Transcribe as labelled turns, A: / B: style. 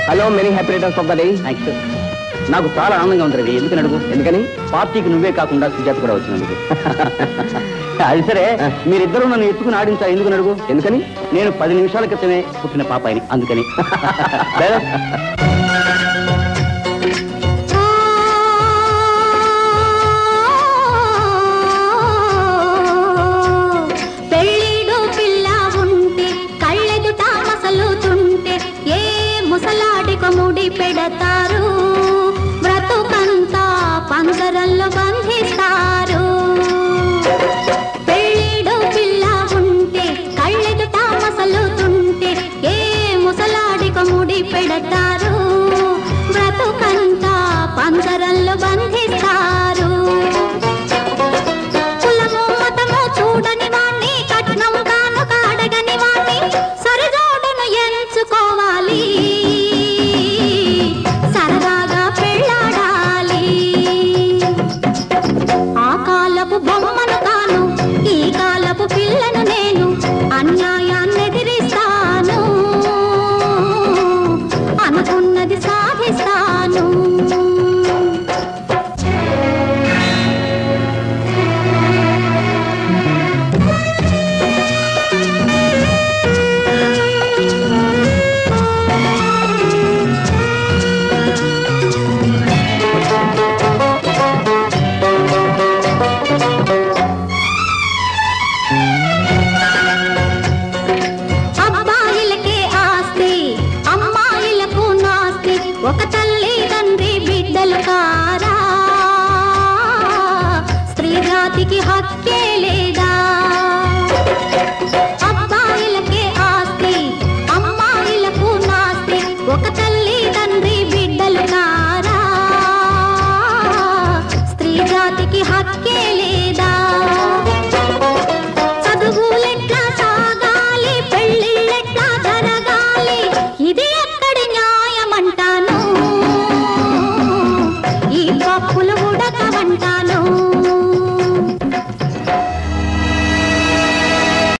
A: Hello many happy returns of the day thanks నాకు చాలా ఆనందంగా ఉంది రవి ఎందుకని అడుగు ఎందుకని పార్టీకి నువ్వే కాకుండా సుజాత కూడా వచ్చినందుకు అది సరే మీరిద్దరూ నన్ను ఎత్తుకుని ఆడించారు ఎందుకని అడుగు ఎందుకని నేను పది నిమిషాల క్రితమే పుట్టిన పాపాయిని అందుకని లేదా?
B: పెళ్ళిడు పిల్ల ఉంటే కళ్ళెదుట మసలుతుంటే ఏ ముసలాడిక ముడి పెడతారు బ్రతుకంతా పంజరంలో బంధిస్తారు పెళ్ళిడు పిల్ల ఉంటే కళ్ళెదుట మసలుతుంటే ఏ ముసలాడిక ముడి పెడతారు బ్రతుకంతా పంజరంలో బంధిస్తారు కులము మతము చూడని వాణ్ణి కట్నం కానుక అడగని వాణ్ణి సరిజోడును ఎంచుకోవాలి సరదాగా పెళ్ళాడాలి ఆ కాలపు బొమ్మను కాను ఈ కాలపు పిల్లను నేను అన్యాయాన్ని ఎదిరిస్తాను అనుకున్నది సాధిస్తాను అబ్బాయిలకే ఆస్తి అమ్మాయిలకు నాస్తి ఒక తల్లి తండ్రి బిడ్డలు కారా స్త్రీ జాతికి హక్కే లేదా అబ్బాయిలకే ఆస్తి అమ్మాయిలకు నాస్తి ఒక తల్లి తండ్రి బిడ్డలు కారా స్త్రీ జాతికి హక్కే లేదా చదువులెట్లా సాగాలి పెళ్ళిళ్ళెట్లా జరగాలి ఇది ఎక్కడి న్యాయమంటాను ఈ